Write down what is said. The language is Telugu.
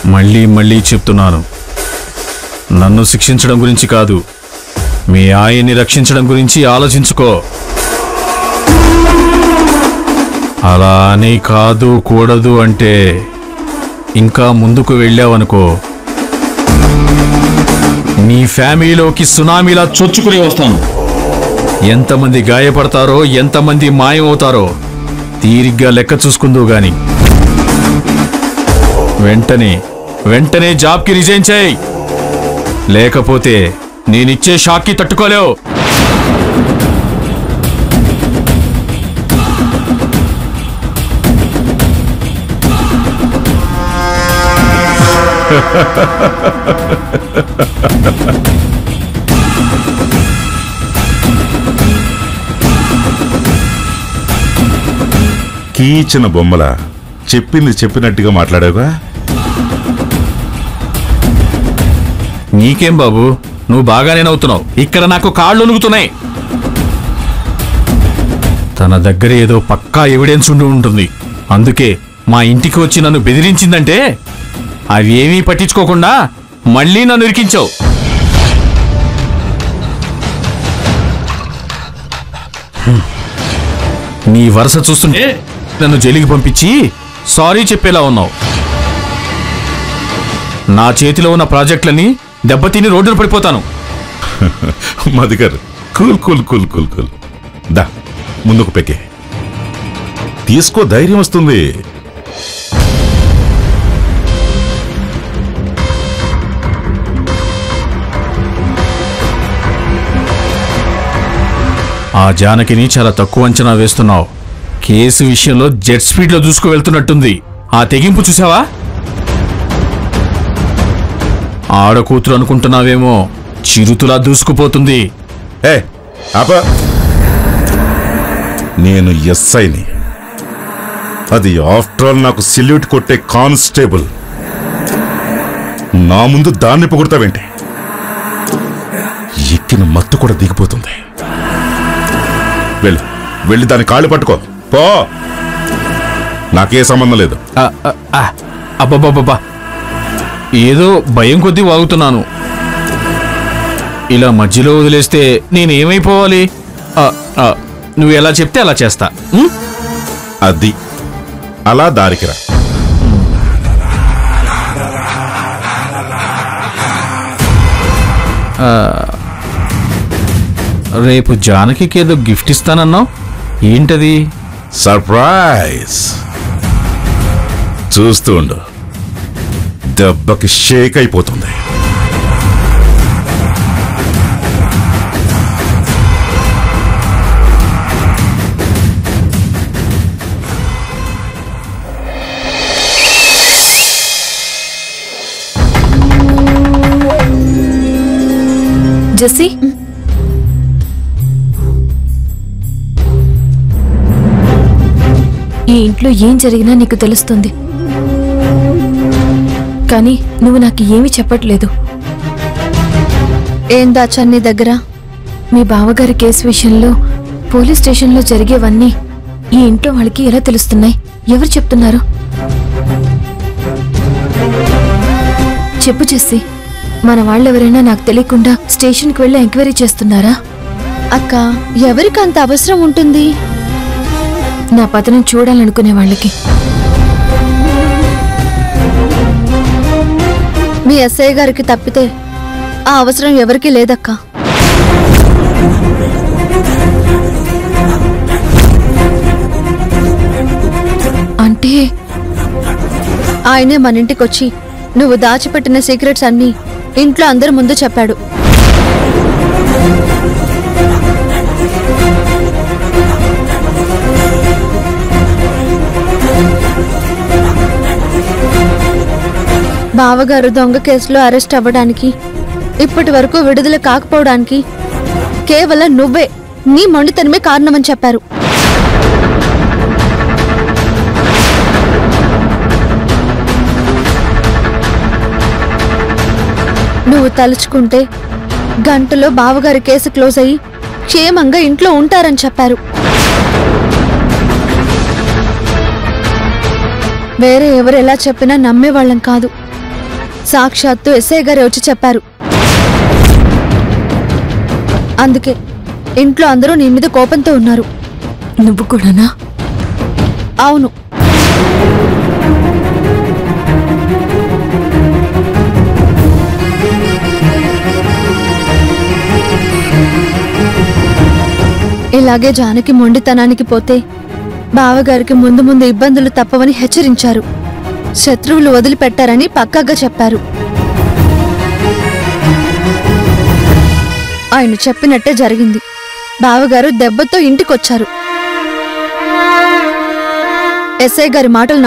మళ్ళీ మళ్ళీ చెప్తున్నాను నన్ను శిక్షించడం గురించి కాదు మీ ఆయన్ని రక్షించడం గురించి ఆలోచించుకో అలా అని కాదు కూడదు అంటే ఇంకా ముందుకు వెళ్ళావనుకో నీ ఫ్యామిలీలోకి సునామీలా చొచ్చుకుని వస్తాను ఎంతమంది గాయపడతారో ఎంతమంది మాయమవుతారో తీరిగ్గా లెక్క చూసుకుందువు గాని వెంటనే వెంటనే జాబ్కి రిజైన్ చేయి లేకపోతే నేనిచ్చే షాక్కి తట్టుకోలేవు కీచిన బొమ్మల చెప్పింది చెప్పినట్టుగా మాట్లాడావుగా నీకేం బాబు నువ్వు బాగానే నవ్వుతున్నావు ఇక్కడ నాకు కాళ్ళు ఒలుగుతున్నాయి తన దగ్గర ఏదో పక్కా ఎవిడెన్స్ ఉండి ఉంటుంది అందుకే మా ఇంటికి వచ్చి నన్ను బెదిరించిందంటే అవి ఏమీ పట్టించుకోకుండా మళ్ళీ నన్ను ఇరికించావు హ్మ్. నీ వరుస చూస్తుంటే నన్ను జైలుకి పంపించి సారీ చెప్పేలా ఉన్నావు నా చేతిలో ఉన్న ప్రాజెక్టులని దెబ్బతిని రోడ్డున పడిపోతాను Madhukar cool cool cool cool cool దా ముందుకు పెకే తీసుకో ధైర్యం వస్తుంది ఆ జానకిని చాలా తక్కువ అంచనా వేస్తున్నావు కేసు విషయంలో జెట్ స్పీడ్ లో దూసుకు వెళ్తున్నట్టుంది ఆ తెగింపు చూసావా ఆడకూతురు అనుకుంటున్నావేమో చిరుతులా దూసుకుపోతుంది ఏ ఆప నేను ఎస్ఐని అది ఆఫ్టర్ ఆల్ నాకు సెల్యూట్ కొట్టే కానిస్టేబుల్ నా ముందు దాన్ని పొగుడతావేంటి ఎక్కిన మత్తు కూడా దిగిపోతుంది వెళ్ళు వెళ్ళి దాని కాళ్ళు పట్టుకో పో నాకే సంబంధం లేదు ఆ, ఆ, ఆ, అబ్బబ్బబ్బబ్బా ఏదో భయం కొద్దీ వాగుతున్నాను ఇలా మధ్యలో వదిలేస్తే నేనేమైపోవాలి ఆ, ఆ, నువ్వు ఎలా చెప్తే అలా చేస్తా ఉం? అది అలా దారికిరా రేపు జానకికి ఏదో గిఫ్ట్ ఇస్తానన్నావు ఏంటది సర్ప్రైజ్ చూస్తూ ఉండు దెబ్బకి షేక్ అయిపోతుంది జెస్సీ ఈ ఇంట్లో ఏం జరిగినా నీకు తెలుస్తుంది కానీ నువ్వు నాకు ఏమీ చెప్పట్లేదు ఏం దాచా నీ దగ్గర మీ బావగారి కేసు విషయంలో పోలీస్ స్టేషన్లో జరిగేవన్నీ ఈ ఇంట్లో వాళ్ళకి ఎలా తెలుస్తున్నాయి ఎవరు చెప్తున్నారు చెప్పు చేసి మన వాళ్ళెవరైనా నాకు తెలియకుండా స్టేషన్కి వెళ్ళి ఎంక్వైరీ చేస్తున్నారా అక్క ఎవరికి అంత అవసరం ఉంటుంది నా పతనం చూడాలనుకునే వాళ్ళకి మీ ఎస్ఐ గారికి తప్పితే ఆ అవసరం ఎవరికీ లేదక్క అంటే ఆయనే మన ఇంటికి వచ్చి నువ్వు దాచిపెట్టిన సీక్రెట్స్ అన్నీ ఇంట్లో అందరి ముందు చెప్పాడు బావగారు దొంగ కేసులో అరెస్ట్ అవ్వడానికి ఇప్పటి వరకు విడుదల కాకపోవడానికి కేవలం నువ్వే నీ మొండితనమే కారణమని చెప్పారు నువ్వు తలుచుకుంటే గంటలో బావగారి కేసు క్లోజ్ అయ్యి క్షేమంగా ఇంట్లో ఉంటారని చెప్పారు వేరే ఎవరు ఎలా చెప్పినా నమ్మేవాళ్ళం కాదు సాక్షాత్తు ఎస్ఐ గారే వచ్చి చెప్పారు అందుకే ఇంట్లో అందరూ నీ మీద కోపంతో ఉన్నారు నువ్వు కూడానా అవును ఇలాగే జానకి మొండితనానికి పోతే బావగారికి ముందు ముందు ఇబ్బందులు తప్పవని హెచ్చరించారు శత్రువులు వదిలిపెట్టారని పక్కాగా చెప్పారు ఆయన చెప్పినట్టే జరిగింది బావగారు దెబ్బతో ఇంటికొచ్చారు ఎస్ఐ గారి మాటలు